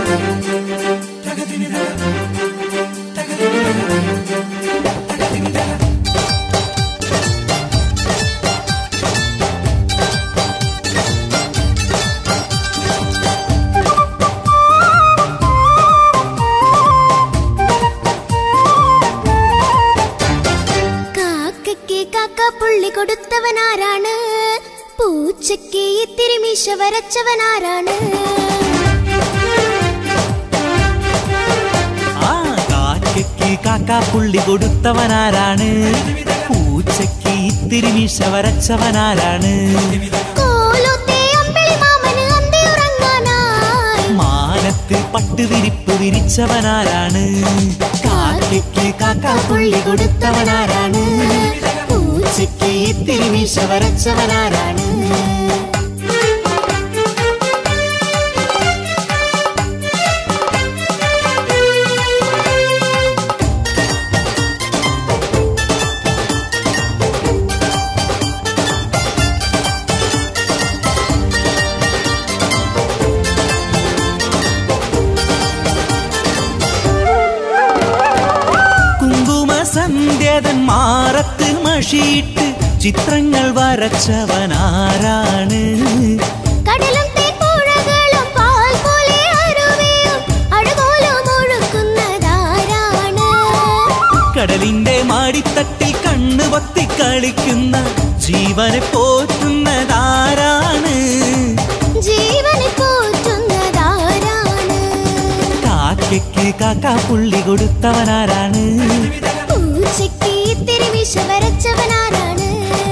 കാക്കയ്ക്ക് കാക്ക പുള്ളി കൊടുത്തവനാരാണ് പൂച്ചയ്ക്ക് ഇത്തിരി മീശ വരച്ചവനാരാണ് ആ കാക്കയ്ക്ക് കാക്കാപ്പുള്ളി കൊടുത്തവനാരാണ് പൂച്ചയ്ക്ക് ഇത്തിരി മീശ വരച്ചവനാരാണ് കോലത്തെ അമ്പിളി മാമന് അന്തി ഉറങ്ങാനായി മാനത്ത് പട്ടുവിരിപ്പ് വിരിച്ചവനാരാണ് കാക്കയ്ക്ക് കാക്കാപ്പുള്ളി കൊടുത്തവനാരാണ് പൂച്ചയ്ക്ക് ഇത്തിരി മീശ വരച്ചവനാരാണ് കുങ്കുമ സന്ധ്യതൻ മാറത്ത് മഷിയിട്ട് ചിത്രങ്ങൾ വരച്ചവനാരാണ് കടലും തേപ്പുഴകളും പാൽ പോലെ അരുവിയും അഴകോലും ഒഴുക്കുന്നതാരാണ് കടലിന്റെ മാടിത്തട്ടിൽ കണ്ണു പൊത്തി കളിക്കുന്ന ജീവനെ പോറ്റുന്നതാരാണ് ജീവനെ പോറ്റുന്നതാരാണ് കാക്കയ്ക്ക് കാക്കാപ്പുള്ളി കൊടുത്തവനാരാണ് പൂച്ചയ്ക്ക് ഇത്തിരി വിഷ വരച്ചവനാരാണ്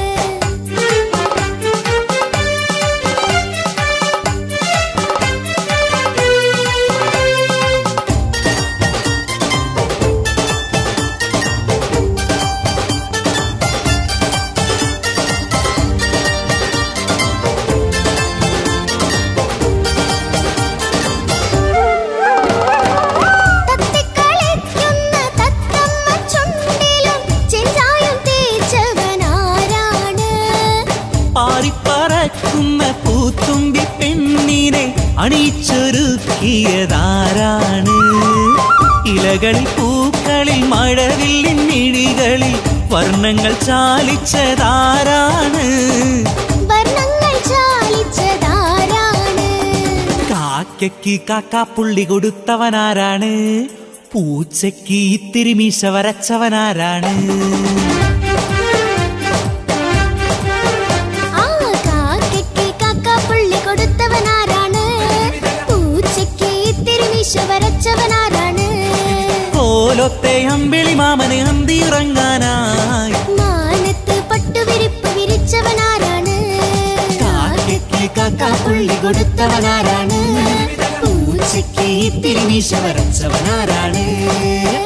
തത്തിക്കളിക്കുന്ന തത്തമ്മ ചുണ്ടിലും ചെഞ്ചായം തേച്ചവനാരാണ് പാറിപ്പറക്കുന്ന പൂത്തുമ്പി പെണ്ണിനെ അണിച്ചൊരുക്കിയതാരാണ് ഇലകളിൽ പൂക്കളിൽ മഴവില്ലിൻ മിഴികളിൽ വർണ്ണങ്ങൾ ചാലിച്ചതാരാണ് വർണ്ണങ്ങൾ ചാലിച്ചതാരാണ് കാക്കയ്ക്ക് കാക്കാപ്പുള്ളി കൊടുത്തവനാരാണ് പൂച്ചയ്ക്ക് ഇത്തിരി മീശ വരച്ചവനാരാണ് ആ കാക്കയ്ക്ക് കാക്കാപ്പുള്ളി കൊടുത്തവനാരാണ് പൂച്ചയ്ക്ക് ഇത്തിരി വിഷ വരച്ചവനാരാണ് കോലത്തെ അമ്പിളി മാമന് അന്തിറങ്ങാനായി മാനത്ത് പട്ടുവിരിപ്പ് വിരിച്ചവനാരാണ് കാക്കയ്ക്ക് കാക്കാപ്പുള്ളി കൊടുത്തവനാരാണ് പൂച്ചയ്ക്ക് ഇത്തിരി മീശ വരച്ചവനാരാണ്